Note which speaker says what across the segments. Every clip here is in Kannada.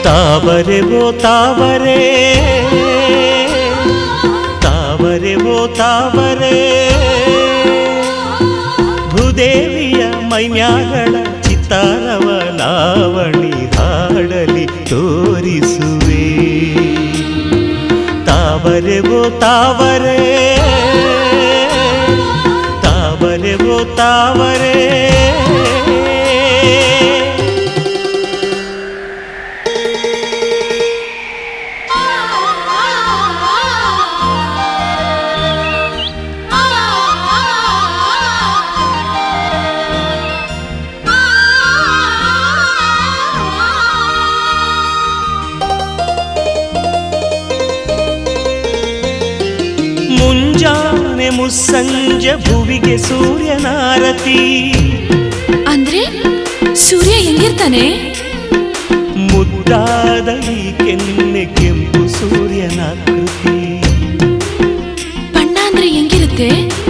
Speaker 1: ತಾವರೆ ಓ ತಾವರೆ ತಾವರೆ ಓ ತಾವರೆ ಭೂದೇವಿಯ ಮೈಮ್ಯಾಗಳ ಚಿತ್ತಾರವ ಲಾವಣಿ ಹಾಡಲಿ ತೋರಿಸುವೆ ತಾವರೆ ಓ ತಾವರೆ ತಾವರೆ ಓ ತಾವರೆ ಮುಂಜಾನೆ ಮುಸ್ಸಂಜೆ ಭುವಿಗೆ ಸೂರ್ಯನಾರತಿ
Speaker 2: ಅಂದ್ರೆ ಸೂರ್ಯ ಹೆಂಗಿರ್ತಾನೆ
Speaker 1: ಮುದ್ದಾದ ಈ ಕೆನ್ನೆ ಕೆಂಪು ಸೂರ್ಯನಾಕೃತಿ
Speaker 2: ಬಣ್ಣ ಅಂದ್ರೆ ಹೆಂಗಿರುತ್ತೆ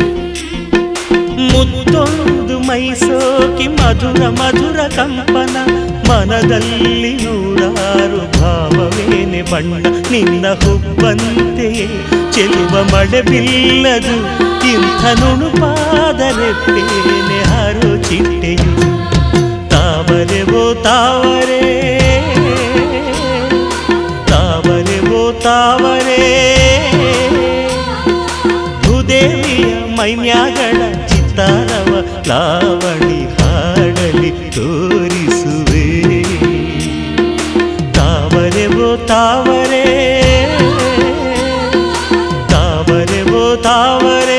Speaker 1: ಮುತ್ತೊಂದು ಮೈಸೋಕಿ ಮಧುರ ಮಧುರ ಕಂಪನ ಮನದಲ್ಲಿ ನೂರಾರು ಭಾವವೇನೆ ಬಣ್ಣ ನಿನ್ನ ಹುಬ್ಬಂತೆಯೇ ಚೆಲುವ ಮಳೆ ಬಿಲ್ಲದು ಇಂಥ ನುಣುಪಾದರೆಪ್ಪೇನೆ ಹಾರೋ ಚಿಟ್ಟೆಯು ತಾವರೆ ಓ ತಾವರೆ ತಾವರೆ ಓ ತಾವರೆ ಭೂದೇವಿಯ ಮೈಮ್ಯಾಗಳ ಚಿತ್ತಾರವ ಲಾವಣಿ ಹಾಡಲಿ ತೋರಿಸುವೆ ತಾವರೆ ಓ ತಾವರೆ ತಾವರೆ ಓ ತಾವರೆ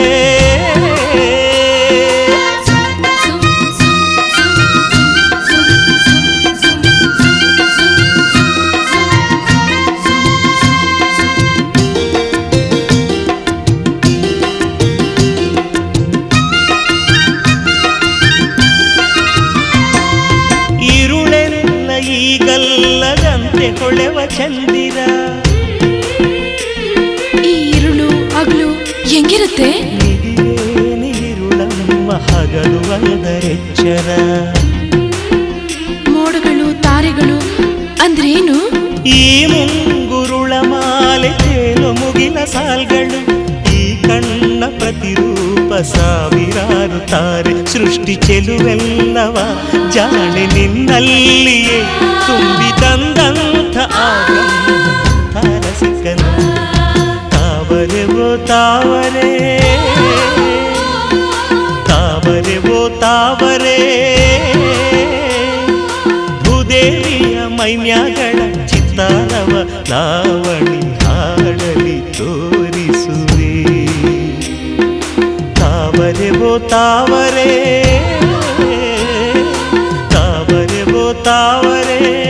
Speaker 1: ಇರುಳೆಲ್ಲ ಈಗಲ್ಲದಂತೆ ಹೊಳೆವ ಚಂದಿರ
Speaker 2: ಈ ഇരുಳು ಹಗಲು ಹೆಂಗಿರುತ್ತೆ
Speaker 1: ನಿಧಿಯೇನೆ ಇರುಳಮ್ಮ ಹಗಲು ಒಂದರೆಚ್ಚರ
Speaker 2: ಮೋಡಗಳು ತಾರೆಗಳು ಅಂದ್ರೇನು
Speaker 1: ಈ ಮುಂಗುರುಳ ಮಾಲೆ ತೇಲು ಮುಗಿಲ ಸಾಲ್ಗಳು ಈ ಕಣ್ಣ ಪ್ರತಿರೂಪ ಸಾವಿರಾರು ತಾರೆ ಸೃಷ್ಟಿ ಚೆಲುವೆಲ್ಲವ ಜಾಣೆ ನಿನ್ನಲ್ಲಿಯೇ ತುಂಬಿ ತಂದಂಥ ತಾರಸಿಕನು ತಾವರೆ ಓ ತಾವರೆ ತಾವರೆ ಓ ತಾವರೆ ಭೂದೇವಿಯ ಮೈಮ್ಯಾಗಳ ಚಿತ್ತಾರವ ಲಾವಣಿ ಹಾಡಲಿ ತೋರಿಸುವೆ ತಾವರೆ ಓ ತಾವರೆ ತಾವರೆ ಓ ತಾವರೆ